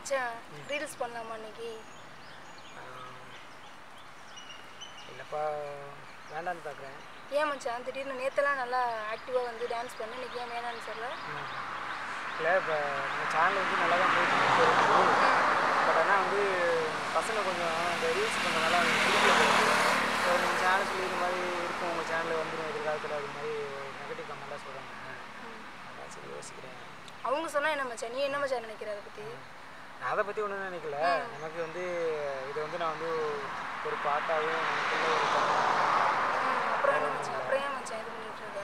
மச்சான் ரீல்ஸ் பண்ணலாமா இன்னைக்கு இல்லைப்பா வேண்டான்னு பார்க்குறேன் ஏன் மச்சான் திடீர்னு நேத்தெல்லாம் நல்லா ஆக்டிவாக வந்து டான்ஸ் பண்ணு இன்னைக்கு ஏன் வேணாம்னு சொல்ல இல்லை இப்போ நம்ம சேனல் வந்து நல்லா தான் போயிட்டு பட் ஆனால் வந்து பசங்க கொஞ்சம் இந்த ரீல்ஸ் பண்ணுறதுனால அவங்க பிடிக்கல ஸோ நீங்கள் சேனல் சொல்லி இந்த மாதிரி இருக்கும் உங்கள் சேனலில் வந்துடும் எதிர்காலத்தில் அது மாதிரி நெகட்டிவ் கமெண்ட்லாம் சொல்கிறாங்க அதான் சரி யோசிக்கிறேன் அவங்க சொன்னா என்ன மச்சான் நீ என்ன மச்சான் நினைக்கிற அதை பற்றி நான் அதை பற்றி ஒன்றும் நினைக்கல நமக்கு வந்து இது வந்து நான் வந்து ஒரு பாட்டாகவும் நமக்குள்ள ஒரு அப்புறம் என்ன மச்சான் அப்புறம் ஏன் மச்சான் இது பண்ணிட்டு இருக்க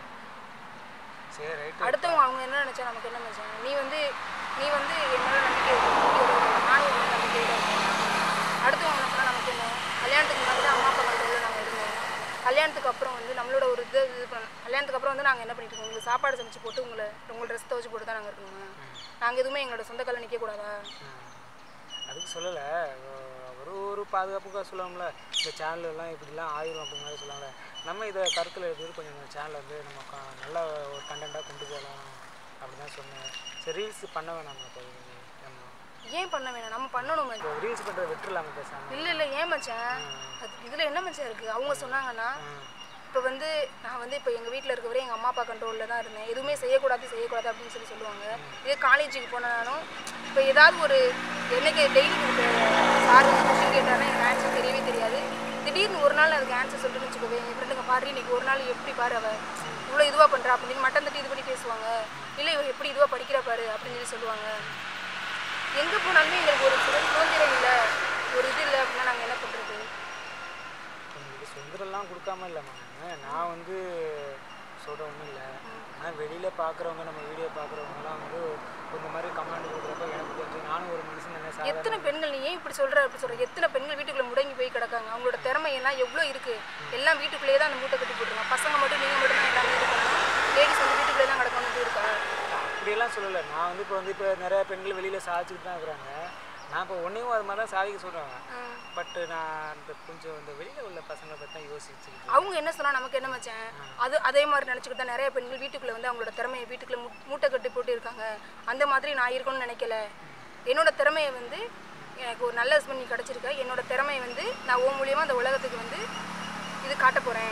சரி ரைட்டு அடுத்தவங்க அவங்க என்ன நினைச்சா நமக்கு என்ன மச்சான் நீ வந்து நீ வந்து என்னோட நம்பிக்கை இருக்கு, நம்பிக்கையோட இருக்க. நானும் உன்னோட நம்பிக்கையோட இருக்கேன் அடுத்தவங்க நினைச்சா நமக்கு என்ன கல்யாணத்துக்கு முன்னாடி தான் அம்மா அப்பா கண்ட்ரோலில் நாங்கள் இருந்தோம் கல்யாணத்துக்கு அப்புறம் வந்து நம்மளோட ஒரு இது இது பண்ண கல்யாணத்துக்கு அப்புறம் வந்து நாங்கள் என்ன பண்ணிட்டு இருக்கோம் உங்களுக்கு சாப்பாடு சமைச்சு போட்டு உங்களை உங்களை ட்ரெஸ் துவச்சு போட்டு தான் நாங்கள் இருக்கணுமா நாங்கள் எதுவுமே எங்களோட சொந்த காலில் நிற்கக்கூடாதா அதுக்கு சொல்லலை ஒரு ஒரு பாதுகாப்புக்காக சொல்லலாம்ல இந்த சேனல் எல்லாம் இப்படிலாம் ஆயிரும் அப்படி மாதிரி சொல்லலாம்ல நம்ம இதை கருத்தில் எடுத்துட்டு கொஞ்சம் இந்த சேனலை வந்து நம்ம க- நல்ல ஒரு கண்டென்ட்டாக கொண்டு போகலாம் அப்படி தான் சொன்னேன் சரி ரீல்ஸ் பண்ண வேணாம் இப்போ நம்ம ஏன் பண்ண வேணாம் நம்ம பண்ணணும் மச்சான் இப்போ ரீல்ஸ் பண்ணுறத விட்டுறலாமா பேசாமல் இல்லை இல்லை ஏன் மச்சான் அது இதில் என்ன மச்சான் இருக்குது அவங்க சொன்னாங்கன்னா இப்போ வந்து நான் வந்து இப்போ எங்கள் வீட்டில் இருக்கவரை எங்கள் அம்மா அப்பா கண்ட்ரோலில் தான் இருந்தேன் எதுவுமே செய்யக்கூடாது செய்யக்கூடாது அப்படின்னு சொல்லி சொல்லுவாங்க இதே காலேஜுக்கு போனாலும் இப்போ ஏதாவது ஒரு என்னைக்கு டெய்லி சார் வந்து கொஸ்டின் கேட்டாலும் எனக்கு ஆன்சர் தெரியவே தெரியாது திடீர்னு ஒரு நாள் அதுக்கு ஆன்சர் சொல்லிட்டு வச்சுக்கோவே என் ஃப்ரெண்டுங்க பாரு இன்னைக்கு ஒரு நாள் எப்படி பாரு அவ இவ்வளோ இதுவாக பண்ணுறா அப்படின்னு மட்டம் தட்டி இது பண்ணி பேசுவாங்க இல்லை இவ எப்படி இதுவாக படிக்கிறா பாரு அப்படின்னு சொல்லி சொல்லுவாங்க எங்கே போனாலுமே எங்களுக்கு ஒரு சுதந்திரம் சுதந்திரம் இல்லை ஒரு இது இல்லை அப்படின்னா நாங்கள் என்ன பண்ணுறது உங்களுக்கு சுதந்திரம்லாம் கொடுக்காம இல்லைம்மா நான் நான் வந்து சொல்கிற ஒன்றும் இல்லை ஆனால் வெளியில் பார்க்குறவங்க நம்ம வீடியோ பார்க்குறவங்கலாம் வந்து இந்த மாதிரி கமெண்ட் கொடுக்குறப்ப எனக்கு கொஞ்சம் நானும் ஒரு மனுஷன் என்ன சார் எத்தனை பெண்கள் நீ ஏன் இப்படி சொல்ற அப்படி சொல்ற எத்தனை பெண்கள் வீட்டுக்குள்ள முடங்கி போய் கிடக்காங்க அவங்களோட திறமை எல்லாம் எவ்வளோ இருக்கு எல்லாம் வீட்டுக்குள்ளேயே தான் அந்த மூட்டை கட்டி போட்டுருங்க பசங்க மட்டும் நீங்க மட்டும் தான் எல்லாமே இது பண்ணணும் லேடிஸ் வந்து வீட்டுக்குள்ளே தான் கிடக்கணும் இருக்கா அப்படியெல்லாம் சொல்லலை நான் வந்து இப்போ வந்து இப்போ நிறைய பெண்கள் வெளியில் சாதிச்சுட்டு தான் இருக்கிறாங்க நான் இப்போ ஒன்றையும் அது மாதிரி தான் சாதிக்க சொல்கிறாங்க பட் நான் இந்த கொஞ்சம் இந்த வெளியில் உள்ள பசங்களை பற்றி தான் யோசிச்சுக்கிட்டு அவங்க என்ன சொன்னா நமக்கு என்ன மச்சான் அது அதே மாதிரி நினச்சிக்கிட்டு தான் நிறைய பெண்கள் வீட்டுக்குள்ள வந்து அவங்களோட திறமையை வீட்டுக்குள்ள மூ- மூட்டை கட்டி போட்டு இருக்காங்க அந்த மாதிரி நான் இருக்கணும்னு நினைக்கல என்னோட திறமையை வந்து எனக்கு ஒரு நல்ல ஹஸ்பண்ட் நீ கிடச்சிருக்க என்னோட திறமையை வந்து நான் உன் மூலியமா அந்த உலகத்துக்கு வந்து இது காட்ட போறேன்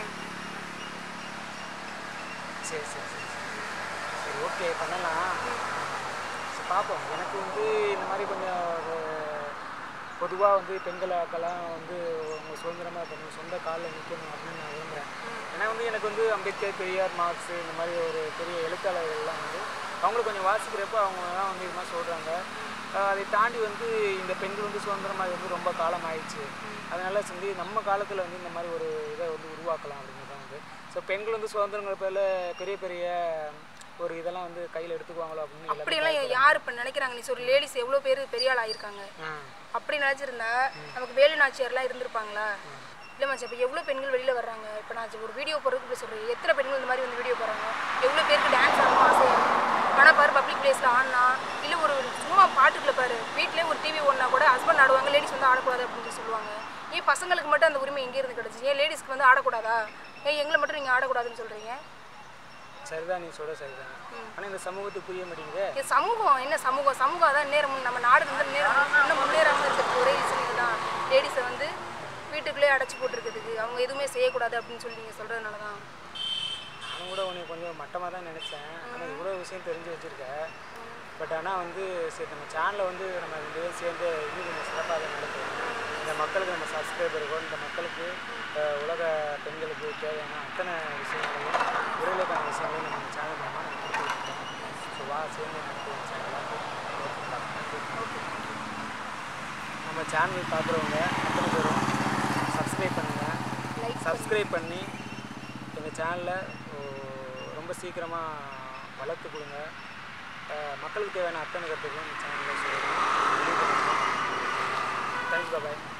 சரி சரி சரி சரி ஓகே பண்ணலாம் சரி பார்ப்போம் எனக்கு வந்து இந்த மாதிரி கொஞ்சம் பொதுவாக வந்து பெண்களாக்கெல்லாம் வந்து அவங்க சுதந்திரமாக இருக்கணும் சொந்த காலில் நிற்கணும் அப்படின்னு நான் விரும்புகிறேன் ஏன்னா வந்து எனக்கு வந்து அம்பேத்கர் பெரியார் மார்க்ஸ் இந்த மாதிரி ஒரு பெரிய எழுத்தாளர்கள்லாம் வந்து அவங்களுக்கு கொஞ்சம் வாசிக்கிறப்ப அவங்கலாம் வந்து இது மாதிரி சொல்கிறாங்க அதை தாண்டி வந்து இந்த பெண்கள் வந்து சுதந்திரமாக வந்து ரொம்ப காலம் ஆயிடுச்சு அதனால வந்து நம்ம காலத்தில் வந்து இந்த மாதிரி ஒரு இதை வந்து உருவாக்கலாம் அப்படிங்கிறது தான் வந்து ஸோ பெண்கள் வந்து சுதந்திரங்கிற பேரில் பெரிய பெரிய ஒரு இதெல்லாம் வந்து கையில் எடுத்துக்குவாங்களோ அப்படின்னு எல்லாரும் அப்படியெல்லாம் யார் இப்போ நினைக்கிறாங்க நீ சொல்ற லேடிஸ் எவ்வளோ பேர் பெரிய ஆள் ஆயிருக்காங்க ஆ அப்படி நினச்சிருந்தா நமக்கு வேலு நாச்சியார்லாம் இருந்திருப்பாங்களா இல்லை மச்சான் இப்போ எவ்வளோ பெண்கள் வெளியில் வர்றாங்க இப்போ நான் ஒரு வீடியோ போடுறதுக்கு இப்படி சொல்கிறேன் எத்தனை பெண்கள் இந்த மாதிரி வந்து வீடியோ போடுறாங்க எவ்வளோ பேருக்கு டான்ஸ் ஆடணும் ஆசையாக இருக்கும் ஆனால் பாரு பப்ளிக் பிளேஸில் ஆடினா இல்லை ஒரு சும்மா பாட்டுக்குள்ள பாரு வீட்டிலே ஒரு டிவி ஒன்றா கூட ஹஸ்பண்ட் ஆடுவாங்க லேடிஸ் வந்து ஆடக்கூடாது அப்படின்னு சொல்லி சொல்லுவாங்க ஏன் பசங்களுக்கு மட்டும் அந்த உரிமை எங்கே இருந்து கிடச்சி ஏன் லேடிஸ்க்கு வந்து ஆடக்கூடாதா ஏன் எங்களை மட்டும் நீங்கள் ஆடக்கூடாதுன்னு சொல்கிறீங்க சரிதான் நீ சொல்ற சரிதான் ஆனால் இந்த சமூகத்துக்கு புரிய மாட்டேங்குதே இது சமூகம் என்ன சமூகம் சமூகம் அதான் நேரம் நம்ம நாடு வந்து நேரம் இன்னும் முன்னேறாமல் இருக்கிறதுக்கு ஒரே ரீசன் இதுதான் லேடிஸை வந்து வீட்டுக்குள்ளேயே அடைச்சி போட்டிருக்கிறதுக்கு அவங்க எதுவுமே செய்யக்கூடாது அப்படின்னு சொல்லி நீங்கள் சொல்கிறதுனால தான் நானும் கூட உன்னை கொஞ்சம் மட்டமாக தான் நினச்சேன் ஆனால் இவ்வளோ விஷயம் தெரிஞ்சு வச்சுருக்க பட் ஆனால் வந்து சரி நம்ம சேனலை வந்து நம்ம ரெண்டு பேரும் சேர்ந்து இன்னும் கொஞ்சம் சிறப்பாக நடத்துவோம் இந்த மக்களுக்கு நம்ம சப்ஸ்கிரைபருக்கோ இந்த மக்களுக்கு அஹ், உலக பெண்களுக்கு தேவையான அத்தனை விஷயங்களையும் விரைவிலுக்கான விஷயங்களையும் நம்ம சேனல் மூலமாக நம்ம கொடுத்துருக்கோம் ஸோ வா சேர்ந்து நடத்துவோம் சேனலாக நம்ம சேனல் பார்க்குறவங்க அத்தனை பேரும் சப்ஸ்கிரைப் பண்ணுங்கள் லைக் சப்ஸ்கிரைப் பண்ணி எங்கள் சேனலில் ரொம்ப சீக்கிரமாக வளர்த்து கொடுங்க அஹ் மக்களுக்கு தேவையான அத்தனை கருத்துக்களும் இந்த சேனலில் சொல்லுங்கள் தேங்க்ஸ் பாபாய்